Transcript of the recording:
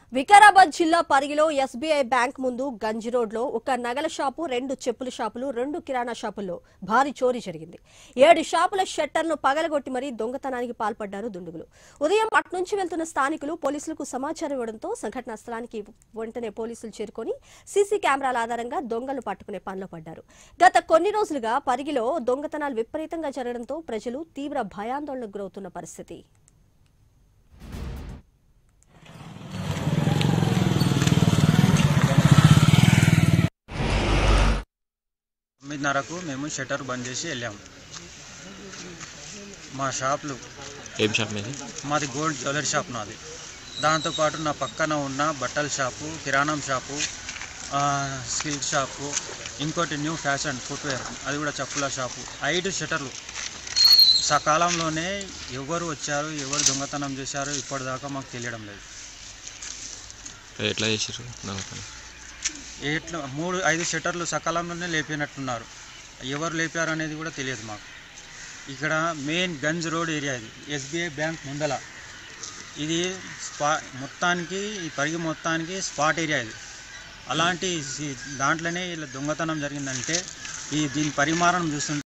వికారాబాద్ జిల్లా పరిగిలో SBI bank ముందు గంజ్ రోడ్లో ఒక నగల షాపు రెండు చెప్పుల షాపులు రెండు కిరాణా షాపుల్లో భారీ చోరీ జరిగింది ఏడు షాపుల షట్టర్ను పగలగొట్టి మరీ దొంగతనానికి పాల్పడ్డారు దుండుగులు ఉదయం అట్నుంచి వెళ్తున్న స్థానికులు పోలీసులకు సమాచారం ఇవ్వడంతో సంఘటనా స్థలానికి వెంటనే పోలీసులు చేరుకొని సీసీ కెమెరాల ఆధారంగా దొంగలను పట్టుకునే పనిలో పడ్డారు గత కొన్ని రోజులుగా పరిగిలో దొంగతనాలు విపరీతంగా జరగడంతో ప్రజలు తీవ్ర భయాందోళనకు గురవుతున్న పరిస్థితి తొమ్మిదిన్నరకు మేము షట్టర్ బంద్ చేసి వెళ్ళాము మా షాపులు ఏం షాప్ మీది మాది గోల్డ్ జ్యువెలరీ షాప్ నాది దాంతోపాటు నా పక్కన ఉన్న బట్టల షాపు కిరాణం షాపు ఆ, సిల్క్ షాపు ఇంకోటి న్యూ ఫ్యాషన్ ఫుట్వేర్ అది కూడా చెప్పుల షాపు ఐదు షటర్లు సకాలంలోనే ఎవరు వచ్చారు ఎవరు దొంగతనం చేశారు ఇప్పటిదాకా మాకు తెలియడం లేదు ఎట్లా చేసారు దొంగతనం ఎట్లా మూడు ఐదు షట్టర్లు సకాలంలోనే లేపినట్టున్నారు ఎవరు లేపారు అనేది కూడా తెలియదు మాకు ఇక్కడ మెయిన్ గంజ్ రోడ్ ఏరియా ఇది ఎస్బీఐ బ్యాంక్ ముందల ఇది స్పా మొత్తానికి ఈ పరిగి మొత్తానికి స్పాట్ ఏరియా ఇది అలాంటి సి- దాంట్లోనే ఇలా దొంగతనం జరిగిందంటే ఈ దీని పరిమాణం చూస్తుంటే